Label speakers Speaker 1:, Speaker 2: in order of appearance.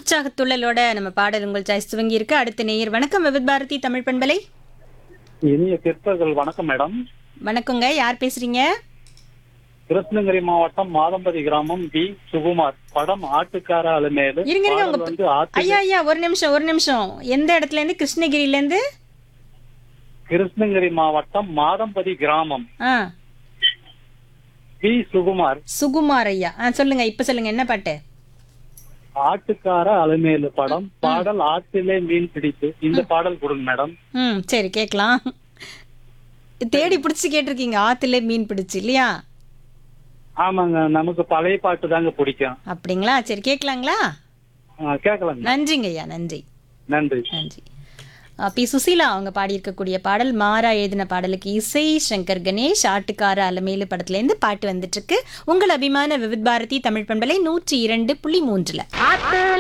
Speaker 1: உற்சாகத்துள்ளலோட நம்ம பாடல் உங்கள் சாய்ஸ் துவங்கி இருக்கு அடுத்த நேயர் வணக்கம் விவித் பாரதி தமிழ் பண்பலை
Speaker 2: இனிய பிற்பகல் வணக்கம் மேடம்
Speaker 1: வணக்கங்க யார் பேசுறீங்க
Speaker 2: கிருஷ்ணகிரி மாவட்டம் மாதம்பதி கிராமம் பி சுகுமார் படம் ஆட்டுக்கார அலுமேலு
Speaker 1: இருங்க இருங்க
Speaker 2: பாடல்
Speaker 1: உங்க
Speaker 2: வந்து ஆத்து
Speaker 1: ஐயா ஐயா ஒரு நிமிஷம் ஒரு நிமிஷம் எந்த இடத்துல இருந்து கிருஷ்ணகிரில இருந்து
Speaker 2: கிருஷ்ணகிரி மாவட்டம் மாதம்பதி கிராமம்
Speaker 1: ஆ
Speaker 2: பி சுகுமார்
Speaker 1: சுகுமார் ஐயா ஆ சொல்லுங்க இப்ப சொல்லுங்க என்ன பாட்டு
Speaker 2: ஆட்டுக்கார அலுமேலு படம் பாடல் ஆற்றிலே மீன் பிடித்து இந்த பாடல் கொடுங்க மேடம்
Speaker 1: ம் சரி கேட்கலாம் தேடி பிடிச்சி கேட்டிருக்கீங்க ஆத்துல மீன் பிடிச்சு இல்லையா
Speaker 2: ஆமாங்க நமக்கு பழைய பாட்டு தாங்க பிடிக்கும்
Speaker 1: அப்படிங்களா சரி கேட்கலாங்களா
Speaker 2: ஆ, கேட்கலாங்க
Speaker 1: நன்றிங்க ஐயா நன்றி
Speaker 2: நன்றி
Speaker 1: நன்றி அஹ் பி சுசீலா அவங்க பாடியிருக்கக்கூடிய பாடல் மாறா எழுதின பாடலுக்கு இசை சங்கர் கணேஷ் ஆட்டுக்கார அலமேலு படத்துலேருந்து பாட்டு வந்துட்டு இருக்கு உங்கள் அபிமான விவித் பாரதி தமிழ் பண்பலை நூற்றி இரண்டு புள்ளி மூன்றுல